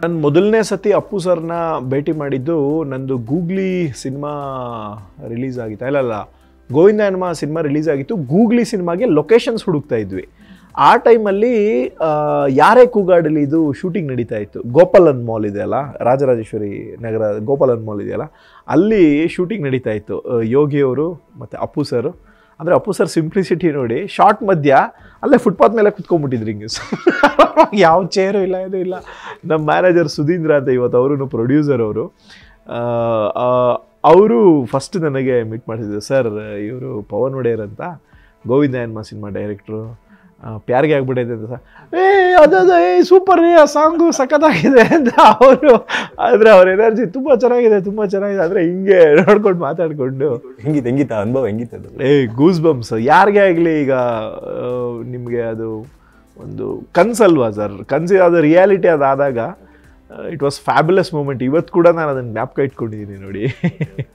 ನಾನು ಮೊದಲನೇ ಸತಿ ಅಪ್ಪು ಸರ್ನ ಭೇಟಿ ಮಾಡಿದ್ದು ನಂದು ಗೂಗ್ಲಿ ಸಿನಿಮಾ ರಿಲೀಸ್ ಆಗಿತ್ತು ಇಲ್ಲ ಅಲ್ಲ ಗೋವಿಂದ ಹನುಮ ಸಿನಿಮಾ ರಿಲೀಸ್ ಆಗಿತ್ತು ಗೂಗ್ಲಿ ಸಿನಿಮಾಗೆ ಲೊಕೇಶನ್ಸ್ ಹುಡುಕ್ತಾ ಇದ್ವಿ ಆ ಟೈಮಲ್ಲಿ ಯಾರೇ ಕೂಗಾಡಲಿ ಇದು ಶೂಟಿಂಗ್ ನಡೀತಾ ಇತ್ತು ಗೋಪಾಲನ್ ಮಾಲ್ ಇದೆಯಲ್ಲ ರಾಜರಾಜೇಶ್ವರಿ ನಗರ ಗೋಪಾಲನ್ ಮಾಲ್ ಇದೆಯಲ್ಲ ಅಲ್ಲಿ ಶೂಟಿಂಗ್ ನಡೀತಾ ಇತ್ತು ಆ, ಯೋಗಿ ಅವರು ಮತ್ತು ಅಪ್ಪು ಸರ್ ಅಂದರೆ ಅಪ್ಪು ಸರ್ ಸಿಂಪ್ಲಿಸಿಟಿ ನೋಡಿ ಶಾರ್ಟ್ ಮಧ್ಯ ಅಲ್ಲೇ ಫುಟ್ಪಾತ್ ಮೇಲೆ ಕುತ್ಕೊಂಡ್ಬಿಟ್ಟಿದ್ರು ಹಿಂಗೆ ಯಾವ ಚೇರು ಇಲ್ಲ ಇದು ಇಲ್ಲ ನಮ್ಮ ಮ್ಯಾನೇಜರ್ ಸುಧೀಂದ್ರ ಅಂತ ಇವತ್ತು ಅವರು ಪ್ರೊಡ್ಯೂಸರ್ ಅವರು ಅವರು ಫಸ್ಟ್ ನನಗೆ ಮೀಟ್ ಮಾಡ್ತಿದ್ರು ಸರ್ ಇವರು ಪವನ್ ಒಡೆಯರ್ ಅಂತ ಗೋವಿಂದ ಎನ್ಮ ಸಿನಿಮಾ ಡೈರೆಕ್ಟ್ರು ಪ್ಯಾರ್ಗೆ ಆಗ್ಬಿಟ್ಟೈತೆ ಅಂತ ಸರ್ ಏ ಅದ ಏ ಸೂಪರ್ ರೀ ಆ ಸಾಂಗು ಸಖತ್ತಾಗಿದೆ ಅಂತ ಅವರು ಆದರೆ ಅವ್ರ ಎನರ್ಜಿ ತುಂಬ ಚೆನ್ನಾಗಿದೆ ತುಂಬ ಚೆನ್ನಾಗಿದೆ ಅಂದರೆ ಹಿಂಗೆ ನೋಡ್ಕೊಂಡು ಮಾತಾಡಿಕೊಂಡು ಹೆಂಗಿತ್ತು ಹೆಂಗಿತ್ತ ಅನುಭವ ಹೆಂಗಿತ್ತು ಅದು ಏ ಗೂಸ್ ಬಂಪ್ಸ್ ಯಾರಿಗೆ ಆಗಲಿ ಈಗ ನಿಮಗೆ ಅದು ಒಂದು ಕನ್ಸಲ್ವಾ ಸರ್ ಕನ್ಸಿ ಅದು ರಿಯಾಲಿಟಿ ಅದಾದಾಗ ಇಟ್ ವಾಸ್ ಫ್ಯಾಬುಲಸ್ ಮೂಮೆಂಟ್ ಇವತ್ತು ಕೂಡ ನಾನು ಅದನ್ನು ಜ್ಞಾಪಕ ಇಟ್ಕೊಂಡಿದ್ದೀನಿ ನೋಡಿ